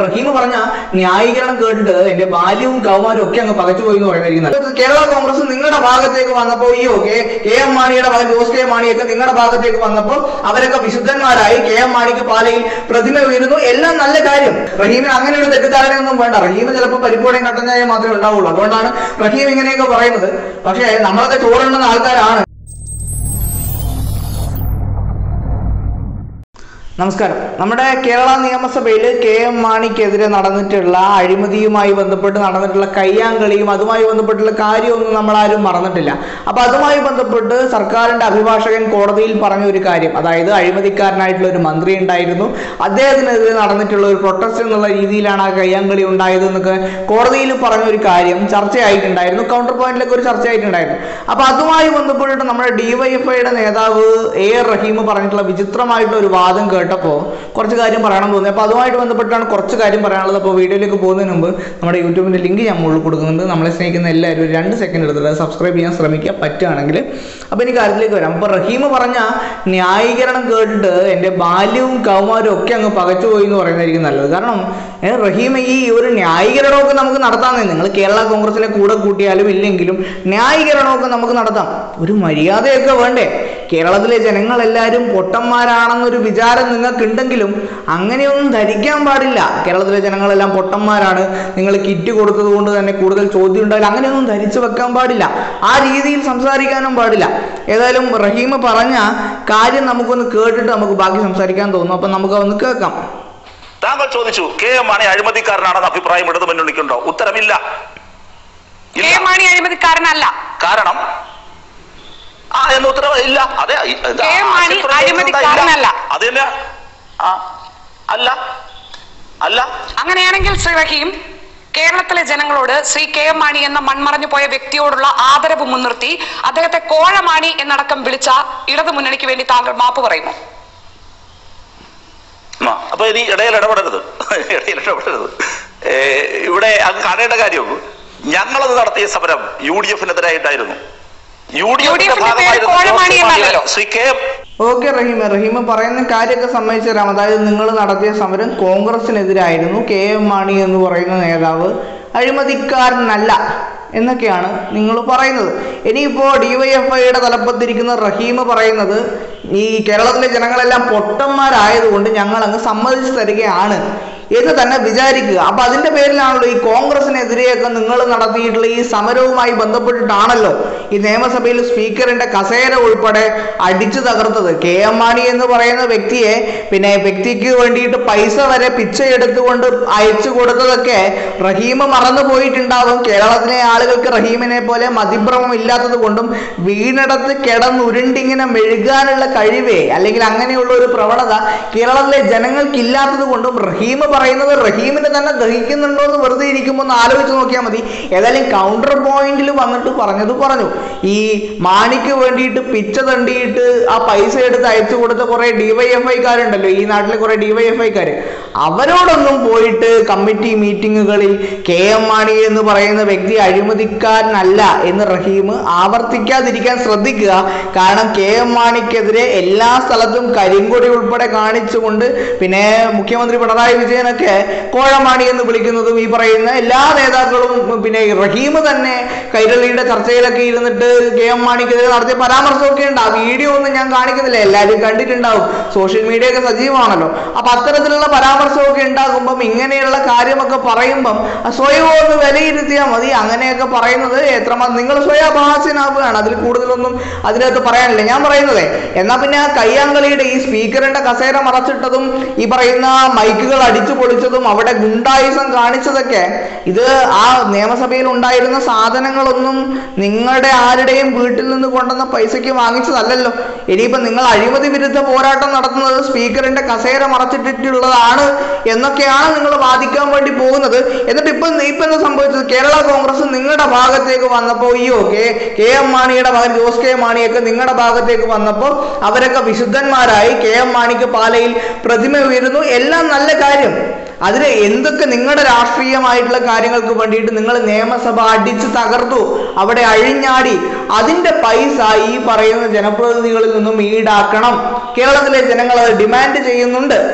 റഹീം പറഞ്ഞ ന്യായീകരണം കേട്ടിട്ട് എന്റെ ബാല്യവും കൗമാരവും ഒക്കെ അങ്ങ് പകച്ചുപോയി എന്ന് പറയുന്നത് കേരള കോൺഗ്രസ് നിങ്ങളുടെ ഭാഗത്തേക്ക് വന്നപ്പോൾ ഈ കെ കെ എം മാണിയുടെ മകൻ ജോസ് കെ മാണിയൊക്കെ നിങ്ങളുടെ ഭാഗത്തേക്ക് വന്നപ്പോൾ അവരൊക്കെ വിശുദ്ധന്മാരായി കെ എം മാണിക്ക് പാലയിൽ പ്രതിമ വീഴുന്നു എല്ലാം നല്ല കാര്യം റഹീമിന് അങ്ങനെ ഒരു തെറ്റിദ്ധാരണയൊന്നും വേണ്ട റഹീം ചിലപ്പോൾ പരിപ്പോടെയും കട്ടഞ്ഞായ മാത്രമേ ഉണ്ടാവുള്ളൂ അതുകൊണ്ടാണ് റഹീം ഇങ്ങനെയൊക്കെ പറയുന്നത് പക്ഷേ നമ്മളൊക്കെ ചോറുണ്ടെന്ന ആൾക്കാരാണ് നമസ്കാരം നമ്മുടെ കേരള നിയമസഭയിൽ കെ എം മാണിക്കെതിരെ നടന്നിട്ടുള്ള അഴിമതിയുമായി ബന്ധപ്പെട്ട് നടന്നിട്ടുള്ള കയ്യാങ്കളിയും അതുമായി ബന്ധപ്പെട്ടുള്ള കാര്യമൊന്നും നമ്മൾ ആരും മറന്നിട്ടില്ല അപ്പൊ അതുമായി ബന്ധപ്പെട്ട് സർക്കാരിന്റെ അഭിഭാഷകൻ കോടതിയിൽ പറഞ്ഞ ഒരു കാര്യം അതായത് അഴിമതിക്കാരനായിട്ടുള്ള ഒരു മന്ത്രി ഉണ്ടായിരുന്നു അദ്ദേഹത്തിനെതിരെ നടന്നിട്ടുള്ള ഒരു പ്രൊട്ടസ്റ്റ് എന്നുള്ള രീതിയിലാണ് ആ കയ്യാങ്കളി ഉണ്ടായത് എന്നൊക്കെ കോടതിയിൽ പറഞ്ഞ ഒരു കാര്യം ചർച്ചയായിട്ടുണ്ടായിരുന്നു കൗണ്ടർ പോയിന്റിലൊക്കെ ഒരു ചർച്ചയായിട്ടുണ്ടായിരുന്നു അപ്പൊ അതുമായി ബന്ധപ്പെട്ടിട്ട് നമ്മുടെ ഡിവൈഎഫ്ഐയുടെ നേതാവ് എ ആർ റഹീം പറഞ്ഞിട്ടുള്ള വിചിത്രമായിട്ടുള്ള ഒരു വാദം കേട്ടപ്പോൾ കുറച്ച് കാര്യം പറയണം തോന്നി അപ്പോൾ അതുമായിട്ട് ബന്ധപ്പെട്ടാണ് കുറച്ച് കാര്യം പറയാനുള്ളത് അപ്പോൾ വീഡിയോയിലേക്ക് പോകുന്നതിന് മുമ്പ് നമ്മുടെ യൂട്യൂബിൻ്റെ ലിങ്ക് ഞാൻ മുകളിൽ കൊടുക്കുന്നുണ്ട് നമ്മളെ സ്നേഹിക്കുന്ന എല്ലാവരും ഒരു രണ്ട് സെക്കൻഡ് എടുത്തിട്ട് സബ്സ്ക്രൈബ് ചെയ്യാൻ ശ്രമിക്കുക പറ്റുകയാണെങ്കിൽ അപ്പോൾ ഇനി കാര്യത്തിലേക്ക് വരാം അപ്പോൾ റഹീം പറഞ്ഞ ന്യായീകരണം കേട്ടിട്ട് എൻ്റെ ബാല്യവും കൗമാരവും ഒക്കെ അങ്ങ് പകച്ചുപോയി എന്ന് പറയുന്നതായിരിക്കും നല്ലത് കാരണം ഏ, റഹീം ഈ ഒരു ന്യായീകരണമൊക്കെ നമുക്ക് നടത്താമെന്ന് നിങ്ങൾ കേരള കോൺഗ്രസിനെ കൂടെ കൂട്ടിയാലും ഇല്ലെങ്കിലും ന്യായീകരണമൊക്കെ നമുക്ക് നടത്താം ഒരു മര്യാദയൊക്കെ വേണ്ടേ കേരളത്തിലെ ജനങ്ങളെല്ലാവരും പൊട്ടന്മാരാണെന്നൊരു വിചാരം നിങ്ങൾക്കുണ്ടെങ്കിലും അങ്ങനെയൊന്നും ധരിക്കാൻ പാടില്ല കേരളത്തിലെ ജനങ്ങളെല്ലാം പൊട്ടന്മാരാണ് നിങ്ങൾ കിറ്റ് കൊടുത്തത് കൊണ്ട് തന്നെ കൂടുതൽ ചോദ്യം ഉണ്ടാവില്ല അങ്ങനെയൊന്നും ധരിച്ചു വെക്കാൻ പാടില്ല ആ രീതിയിൽ സംസാരിക്കാനും പാടില്ല ഏതായാലും റഹീം പറഞ്ഞ കാര്യം നമുക്കൊന്ന് കേട്ടിട്ട് നമുക്ക് ബാക്കി സംസാരിക്കാൻ തോന്നും അപ്പം നമുക്ക് അതൊന്ന് കേൾക്കാം താങ്കൾ ചോദിച്ചു കെ എം മാണി അഴിമതിക്കാരനാണെന്ന് അഭിപ്രായം ഇടതു മുന്നണിക്കുണ്ടോ ഉത്തരമില്ല കെ ഇല്ല. എം മാണി അഴിമതിക്കാരനല്ല കാരണം ആ എന്ന് ഉത്തരവ് ഇല്ല അതെ ഇ- ഇത് കെ എം മാണി ആശുപത്രി അഴിമതിക്കാരനല്ല. അത് തന്നെ ആ അല്ല അല്ല അങ്ങനെയാണെങ്കിൽ ശ്രീ റഹീം കേരളത്തിലെ ജനങ്ങളോട് ശ്രീ കെ എം മാണി എന്ന മൺമറഞ്ഞു പോയ വ്യക്തിയോടുള്ള ആദരവ് മുൻനിർത്തി അദ്ദേഹത്തെ കോഴമാണി എന്നടക്കം വിളിച്ച ഇടതു മുന്നണിക്ക് വേണ്ടി താങ്കൾ മാപ്പ് പറയുമോ ആ, അപ്പൊ ഇനി ഇടയിൽ ഇടപെടരുത് ഇടയിൽ ഇടപെടരുത് ഏ, ഇവിടെ അങ്ങ് കാണേണ്ട കാര്യം ഞങ്ങളത് നടത്തിയ സമരം യു ഡി എഫിനെതിരായിട്ടായിരുന്നു യു ഡി UDF എഫിന്റെ ന്റെ പേര് കോഴമാണി എന്നല്ലല്ലോ. Shri K M okay Rahim Rahim പറയുന്ന കാര്യമൊക്കെ സമ്മതിച്ചു തരാം അതായത് നിങ്ങൾ നടത്തിയ സമരം കോൺഗ്രസിനെതിരായിരുന്നു കെ എം മാണി എന്ന് പറയുന്ന നേതാവ് അഴിമതിക്കാരനല്ല എന്നൊക്കെയാണ് നിങ്ങൾ പറയുന്നത് ഇനിയിപ്പോൾ ഡിവൈഎഫ്ഐയുടെ തലപ്പത്തിരിക്കുന്ന റഹീം പറയുന്നത് ഈ കേരളത്തിലെ ജനങ്ങളെല്ലാം പൊട്ടന്മാരായതുകൊണ്ട് ഞങ്ങൾ അങ്ങ് സമ്മതിച്ചു തരികയാണ് എന്ന് തന്നെ വിചാരിക്കുക അപ്പൊ അതിന്റെ പേരിലാണല്ലോ ഈ കോൺഗ്രസിനെതിരെയൊക്കെ നിങ്ങൾ നടത്തിയിട്ടുള്ള ഈ സമരവുമായി ബന്ധപ്പെട്ടിട്ടാണല്ലോ ഈ നിയമസഭയിൽ സ്പീക്കറിന്റെ കസേര ഉൾപ്പെടെ അടിച്ചു തകർത്തത് കെ എം മാണി എന്ന് പറയുന്ന വ്യക്തിയെ പിന്നെ വ്യക്തിക്ക് വേണ്ടിയിട്ട് പൈസ വരെ പിച്ചയെടുത്തുകൊണ്ട് അയച്ചു കൊടുത്തതൊക്കെ റഹീം മറന്നു പോയിട്ടുണ്ടാവും കേരളത്തിലെ ആളുകൾക്ക് റഹീമിനെ പോലെ മതിഭ്രമം ഇല്ലാത്തത് കൊണ്ടും വീണിടത്ത് കിടന്നുരുണ്ടിങ്ങനെ മെഴുകാനുള്ള കഴിവേ അല്ലെങ്കിൽ അങ്ങനെയുള്ള ഒരു പ്രവണത കേരളത്തിലെ ജനങ്ങൾക്ക് ഇല്ലാത്തത് കൊണ്ടും റഹീം പറയുന്നത് റഹീമിനെ തന്നെ ദഹിക്കുന്നുണ്ടോ എന്ന് വെറുതെ ഇരിക്കുമ്പോൾ ഒന്ന് ആലോചിച്ച് നോക്കിയാൽ മതി ഏതായാലും കൗണ്ടർ പോയിന്റിൽ വന്നിട്ട് പറഞ്ഞത് പറഞ്ഞു ഈ മാണിക്ക് വേണ്ടിയിട്ട് പിച്ച തണ്ടിയിട്ട് ആ പൈസ എടുത്ത് അയച്ചു കൊടുത്ത കുറെ ഡിവൈഎഫ്ഐക്കാരുണ്ടല്ലോ ഈ നാട്ടിലെ കുറെ ഡിവൈഎഫ്ഐക്കാര് അവരോടൊന്നും പോയിട്ട് കമ്മിറ്റി മീറ്റിങ്ങുകളിൽ കെ എം മാണി എന്ന് പറയുന്ന വ്യക്തി അഴിമതിക്കാരനല്ല എന്ന് റഹീം ആവർത്തിക്കാതിരിക്കാൻ ശ്രദ്ധിക്കുക കാരണം കെ എം മാണിക്കെതിരെ എല്ലാ സ്ഥലത്തും കരിങ്കൊടി ഉൾപ്പെടെ കാണിച്ചുകൊണ്ട് പിന്നെ മുഖ്യമന്ത്രി പിണറായി വിജയനൊക്കെ കോഴമാണി എന്ന് വിളിക്കുന്നതും ഈ പറയുന്ന എല്ലാ നേതാക്കളും പിന്നെ റഹീം തന്നെ കൈരളിയുടെ ചർച്ചയിലൊക്കെ ഇരുന്നിട്ട് കെ എം മാണിക്കെതിരെ നടത്തിയ പരാമർശമൊക്കെ ഉണ്ട് ആ വീഡിയോ ഒന്നും ഞാൻ കാണിക്കുന്നില്ല എല്ലാവരും കണ്ടിട്ടുണ്ടാവും സോഷ്യൽ മീഡിയ ഒക്കെ സജീവമാണല്ലോ അപ്പൊ അത്തരത്തിലുള്ള പരാമർശമൊക്കെ ഉണ്ടാകുമ്പം ഇങ്ങനെയുള്ള കാര്യമൊക്കെ പറയുമ്പം ആ സ്വയം ഒന്ന് വിലയിരുത്തിയാൽ മതി അങ്ങനെയൊക്കെ പറയുന്നത് എത്രമാത്രം നിങ്ങൾ സ്വയം അപഹാസ്യനാവുകയാണ് അതിൽ കൂടുതലൊന്നും അതിനകത്ത് പറയാനില്ല ഞാൻ പറയുന്നത് എന്നാ പിന്നെ ആ കയ്യാങ്കളിയുടെ ഈ സ്പീക്കറിന്റെ കസേര മറച്ചിട്ടതും ഈ പറയുന്ന മൈക്കുകൾ അടിച്ചു പൊളിച്ചതും അവിടെ ഗുണ്ടായുസം കാണിച്ചതൊക്കെ ഇത് ആ നിയമസഭയിൽ ഉണ്ടായിരുന്ന സാധനങ്ങളൊന്നും നിങ്ങളുടെ ആരുടെയും വീട്ടിൽ നിന്ന് കൊണ്ടുവന്ന പൈസയ്ക്ക് വാങ്ങിച്ചതല്ലല്ലോ ഇനിയിപ്പോ നിങ്ങൾ അഴിമതി വിരുദ്ധ പോരാട്ടം നടത്തുന്നത് സ്പീക്കറിന്റെ കസേര മറച്ചിട്ടിട്ടുള്ളതാണ് എന്നൊക്കെയാണ് നിങ്ങൾ വാദിക്കാൻ വേണ്ടി പോകുന്നത് എന്നിട്ട് ഇപ്പൊ ഇപ്പൊ എന്താ സംഭവിച്ചത് കേരള കോൺഗ്രസ് നിങ്ങളുടെ ഭാഗത്തേക്ക് വന്നപ്പോൾ അയ്യോ കെ കെ എം മാണിയുടെ മകൻ ജോസ് കെ മാണിയൊക്കെ നിങ്ങളുടെ ഭാഗത്തേക്ക് വന്നപ്പോൾ അവരൊക്കെ വിശുദ്ധന്മാരായി കെ എം മാണിക്ക് പാലയിൽ പ്രതിമ ഉയരുന്നു എല്ലാം നല്ല കാര്യം അതിന് എന്തൊക്കെ നിങ്ങളുടെ രാഷ്ട്രീയമായിട്ടുള്ള കാര്യങ്ങൾക്ക് വേണ്ടിയിട്ട് നിങ്ങൾ നിയമസഭ അടിച്ചു തകർത്തു അവിടെ അഴിഞ്ഞാടി അതിന്റെ പൈസ ഈ പറയുന്ന ജനപ്രതിനിധികളിൽ നിന്നും ഈടാക്കണം കേരളത്തിലെ ജനങ്ങൾ അത് ഡിമാൻഡ് ചെയ്യുന്നുണ്ട്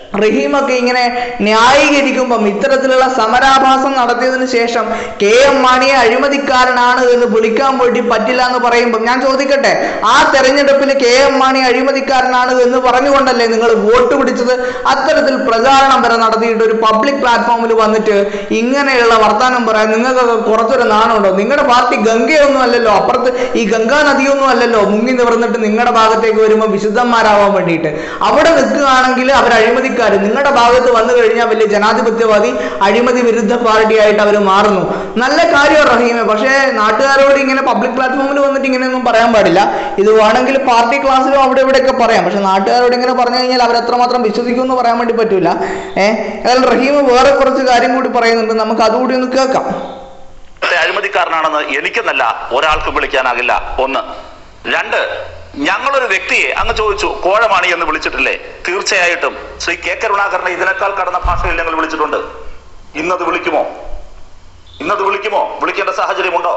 റഹീമൊക്കെ ഇങ്ങനെ ന്യായീകരിക്കുമ്പം ഇത്തരത്തിലുള്ള സമരാഭാസം നടത്തിയതിനു ശേഷം കെ എം മാണിയെ അഴിമതിക്കാരനാണ് എന്ന് വിളിക്കാൻ വേണ്ടി പറ്റില്ല എന്ന് പറയുമ്പം ഞാൻ ചോദിക്കട്ടെ ആ തെരഞ്ഞെടുപ്പിൽ കെ എം മാണി അഴിമതിക്കാരനാണ് എന്ന് പറഞ്ഞുകൊണ്ടല്ലേ നിങ്ങൾ വോട്ട് പിടിച്ചത് അത്തരത്തിൽ പ്രചാരണം വരെ നടത്തിയിട്ട് ഒരു പബ്ലിക് പ്ലാറ്റ്ഫോമിൽ വന്നിട്ട് ഇങ്ങനെയുള്ള വർത്തമാനം പറയാൻ നിങ്ങൾക്കൊക്കെ കുറച്ചൊരു നാണുണ്ടോ നിങ്ങളുടെ പാർട്ടി ഗംഗയൊന്നും അല്ലല്ലോ അപ്പുറത്ത് ഈ ഗംഗാ നദിയൊന്നും അല്ലല്ലോ മുങ്ങി നിവർന്നിട്ട് നിങ്ങളുടെ ഭാഗത്തേക്ക് വരുമ്പോൾ വിശുദ്ധന്മാരാവാൻ വേണ്ടിയിട്ട് അവിടെ നിൽക്കുകയാണെങ്കിൽ അവർ അഴിമതിക്കാർ നിങ്ങളുടെ ഭാഗത്ത് വന്നു കഴിഞ്ഞാൽ വലിയ ജനാധിപത്യവാദി അഴിമതി വിരുദ്ധ പാർട്ടിയായിട്ട് അവർ മാറുന്നു നല്ല കാര്യം റഹീമെ പക്ഷേ നാട്ടുകാരോട് ഇങ്ങനെ പബ്ലിക് പ്ലാറ്റ്ഫോമിൽ വന്നിട്ട് ഇങ്ങനെയൊന്നും പറയാൻ പാടില്ല ഇത് വേണമെങ്കിൽ പാർട്ടി ക്ലാസ്സിലും അവിടെ ഇവിടെയൊക്കെ പറയാം പക്ഷെ നാട്ടുകാരോട് ഇങ്ങനെ പറഞ്ഞു കഴിഞ്ഞാൽ അവർ എത്രമാത്രം വിശ്വസിക്കുമെന്ന് പറയാൻ വേണ്ടി പറ്റൂല ഏഹ് അതായത് റഹീം വേറെ കുറച്ച് കാര്യം കൂടി പറയുന്നുണ്ട് നമുക്ക് അതുകൂടി ഒന്ന് കേൾക്കാം ഇവിടുത്തെ അഴിമതിക്കാരനാണെന്ന് എനിക്കെന്നല്ല ഒരാൾക്കും വിളിക്കാനാകില്ല ഒന്ന് രണ്ട് ഞങ്ങളൊരു വ്യക്തിയെ അങ്ങ് ചോദിച്ചു കോഴമാണി എന്ന് വിളിച്ചിട്ടില്ലേ തീർച്ചയായിട്ടും ശ്രീ കെ കരുണാകരനെ ഇതിനേക്കാൾ കടന്ന ഭാഷയിൽ ഞങ്ങൾ വിളിച്ചിട്ടുണ്ട് ഇന്നത് വിളിക്കുമോ ഇന്നത് വിളിക്കുമോ വിളിക്കേണ്ട സാഹചര്യമുണ്ടോ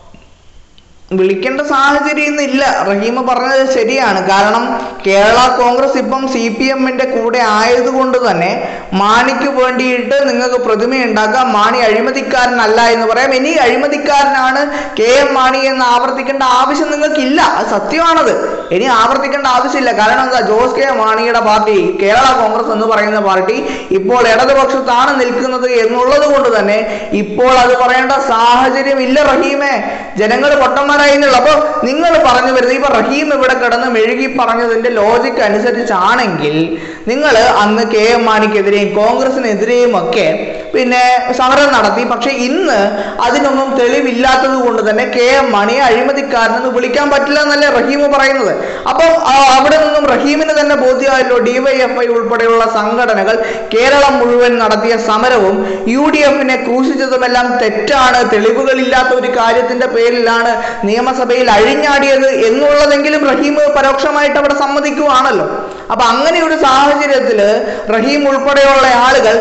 വിളിക്കേണ്ട സാഹചര്യം ഇന്നില്ല റഹീമ പറഞ്ഞത് ശരിയാണ് കാരണം കേരള കോൺഗ്രസ് ഇപ്പം സി പി എമ്മിന്റെ കൂടെ ആയതുകൊണ്ട് തന്നെ മാണിക്ക് വേണ്ടിയിട്ട് നിങ്ങൾക്ക് പ്രതിമ ഉണ്ടാക്കാം മാണി അഴിമതിക്കാരനല്ല എന്ന് പറയാം ഇനി അഴിമതിക്കാരനാണ് കെ എം മാണി എന്ന് ആവർത്തിക്കേണ്ട ആവശ്യം നിങ്ങൾക്കില്ല അത് സത്യമാണത് ഇനി ആവർത്തിക്കേണ്ട ആവശ്യമില്ല കാരണം എന്താ ജോസ് കെ മാണിയുടെ പാർട്ടി കേരള കോൺഗ്രസ് എന്ന് പറയുന്ന പാർട്ടി ഇപ്പോൾ ഇടതുപക്ഷത്താണ് നിൽക്കുന്നത് എന്നുള്ളത് കൊണ്ട് തന്നെ ഇപ്പോൾ അത് പറയേണ്ട സാഹചര്യം ഇല്ല റഹീമേ ജനങ്ങൾ പൊട്ടന്മാരായിരുന്നുള്ളൂ അപ്പൊ നിങ്ങൾ പറഞ്ഞു വരുന്നത് ഇപ്പൊ റഹീം ഇവിടെ കിടന്ന് മെഴുകി പറഞ്ഞതിന്റെ ലോജിക്ക് അനുസരിച്ചാണെങ്കിൽ നിങ്ങൾ അന്ന് കെ എം മാണിക്കെതിരെയും കോൺഗ്രസിനെതിരെയും ഒക്കെ പിന്നെ സമരം നടത്തി പക്ഷെ ഇന്ന് അതിനൊന്നും തെളിവില്ലാത്തത് കൊണ്ട് തന്നെ കെ എം മാണിയെ അഴിമതിക്കാരനെന്ന് വിളിക്കാൻ പറ്റില്ല എന്നല്ലേ റഹീം പറയുന്നത് അപ്പം ആ, അവിടെ നിന്നും റഹീമിന് തന്നെ ബോധ്യമായല്ലോ ഡിവൈഎഫ്ഐ ഉൾപ്പെടെയുള്ള സംഘടനകൾ കേരളം മുഴുവൻ നടത്തിയ സമരവും യു ഡി എഫിനെ ക്രൂശിച്ചതുമെല്ലാം തെറ്റാണ് തെളിവുകളില്ലാത്ത ഒരു കാര്യത്തിന്റെ പേരിലാണ് നിയമസഭയിൽ അഴിഞ്ഞാടിയത് എന്നുള്ളതെങ്കിലും റഹീം പരോക്ഷമായിട്ട് അവിടെ സമ്മതിക്കുവാണല്ലോ അപ്പൊ അങ്ങനെ ഒരു സാഹചര്യത്തില് റഹീം ഉൾപ്പെടെയുള്ള ആളുകൾ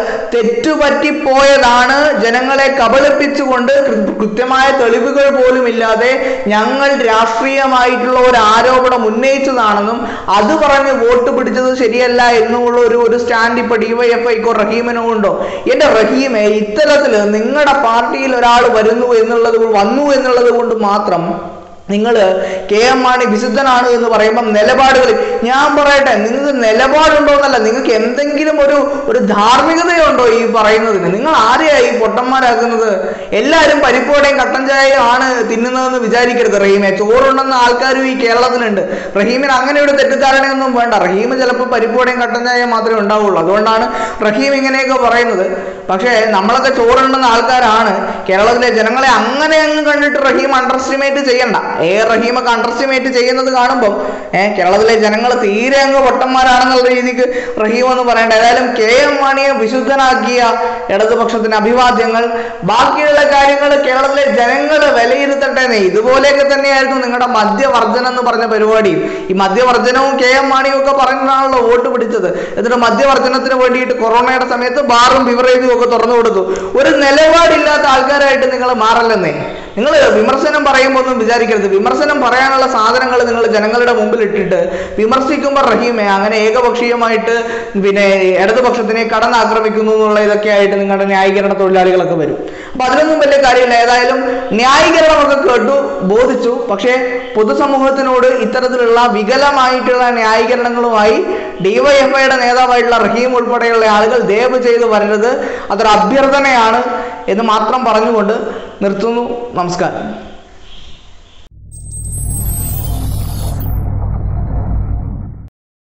തെറ്റുപറ്റിപ്പോയതാണ് ജനങ്ങളെ കബളിപ്പിച്ചുകൊണ്ട് കൃ- കൃത്യമായ തെളിവുകൾ പോലും ഇല്ലാതെ ഞങ്ങൾ രാഷ്ട്രീയമായിട്ടുള്ള ഒരു ആരോപണം ഉന്നയിച്ചതാണെന്നും അത് പറഞ്ഞ് വോട്ട് പിടിച്ചത് ശരിയല്ല എന്നുള്ള ഒരു ഒരു സ്റ്റാൻഡ് ഇപ്പൊ ഡിവൈഎഫ്ഐക്കോ റഹീമിനോ ഉണ്ടോ എന്റെ റഹീമെ ഇത്തരത്തില് നിങ്ങളുടെ പാർട്ടിയിൽ ഒരാൾ വരുന്നു എന്നുള്ളത് വന്നു എന്നുള്ളത് കൊണ്ട് മാത്രം നിങ്ങൾ കെ എം മാണി വിശുദ്ധനാണ് എന്ന് പറയുമ്പം നിലപാടുകൾ ഞാൻ പറയട്ടെ നിങ്ങൾക്ക് നിലപാടുണ്ടോ എന്നല്ല നിങ്ങൾക്ക് എന്തെങ്കിലും ഒരു ഒരു ധാർമ്മികതയുണ്ടോ ഈ പറയുന്നതിന് നിങ്ങൾ ആരെയാ ഈ പൊട്ടന്മാരാക്കുന്നത് എല്ലാവരും പരിപ്പോടെയും കട്ടൻ ചായയും ആണ് തിന്നുന്നതെന്ന് വിചാരിക്കരുത് റഹീമെ ചോറുണ്ടെന്ന ആൾക്കാരും ഈ കേരളത്തിലുണ്ട് റഹീമിന് അങ്ങനെ ഒരു തെറ്റിദ്ധാരണയൊന്നും വേണ്ട റഹീം ചിലപ്പോൾ പരിപ്പോടെയും കട്ടൻ ചായ മാത്രമേ ഉണ്ടാവുള്ളൂ അതുകൊണ്ടാണ് റഹീം ഇങ്ങനെയൊക്കെ പറയുന്നത് പക്ഷേ നമ്മളൊക്കെ ചോറുണ്ടെന്ന ആൾക്കാരാണ് കേരളത്തിലെ ജനങ്ങളെ അങ്ങനെ അങ്ങ് കണ്ടിട്ട് റഹീം അണ്ടർ എസ്റ്റിമേറ്റ് ചെയ്യണ്ട ഏ റഹീമൊക്കെ അണ്ടർ എസ്റ്റിമേറ്റ് ചെയ്യുന്നത് കാണുമ്പോൾ ഏഹ് കേരളത്തിലെ ജനങ്ങൾ തീരെ അങ്ങ് പൊട്ടന്മാരാണെന്നുള്ള രീതിക്ക് റഹീം എന്ന് പറയേണ്ട ഏതായാലും കെ എം മാണിയെ വിശുദ്ധനാക്കിയ ഇടതുപക്ഷത്തിന് അഭിവാദ്യങ്ങൾ ബാക്കിയുള്ള കാര്യങ്ങൾ കേരളത്തിലെ ജനങ്ങൾ വിലയിരുത്തട്ടെ എന്നേ ഇതുപോലെയൊക്കെ തന്നെയായിരുന്നു നിങ്ങളുടെ മദ്യവർജനം എന്ന് പറഞ്ഞ പരിപാടിയും ഈ മദ്യവർജനവും കെ എം മാണിയും ഒക്കെ പറഞ്ഞാണല്ലോ വോട്ട് പിടിച്ചത് എന്നിട്ട് മദ്യവർജനത്തിന് വേണ്ടിയിട്ട് കൊറോണയുടെ സമയത്ത് ബാറും ബിവറേജും ഒക്കെ തുറന്നു കൊടുത്തു ഒരു നിലപാടില്ലാത്ത ആൾക്കാരായിട്ട് നിങ്ങൾ മാറല്ലെന്നേ നിങ്ങൾ വിമർശനം പറയുമ്പോൾ ഒന്നും വിചാരിക്കരുത് വിമർശനം പറയാനുള്ള സാധനങ്ങൾ നിങ്ങൾ ജനങ്ങളുടെ മുമ്പിൽ ഇട്ടിട്ട് വിമർശിക്കുമ്പോൾ റഹീമെ അങ്ങനെ ഏകപക്ഷീയമായിട്ട് പിന്നെ ഇടതുപക്ഷത്തിനെ കടന്നാക്രമിക്കുന്നു എന്നുള്ള ഇതൊക്കെ ആയിട്ട് നിങ്ങളുടെ ന്യായീകരണ തൊഴിലാളികളൊക്കെ വരും അപ്പൊ അതിലൊന്നും വലിയ കാര്യമില്ല ഏതായാലും ന്യായീകരണമൊക്കെ കേട്ടു ബോധിച്ചു പക്ഷേ പൊതുസമൂഹത്തിനോട് ഇത്തരത്തിലുള്ള വികലമായിട്ടുള്ള ന്യായീകരണങ്ങളുമായി ഡിവൈഎഫ്ഐയുടെ നേതാവായിട്ടുള്ള റഹീം ഉൾപ്പെടെയുള്ള ആളുകൾ ദയവ് ചെയ്ത് വരരുത് അതൊരു അഭ്യർത്ഥനയാണ് എന്ന് മാത്രം പറഞ്ഞുകൊണ്ട് നിർത്തുന്നു നമസ്കാരം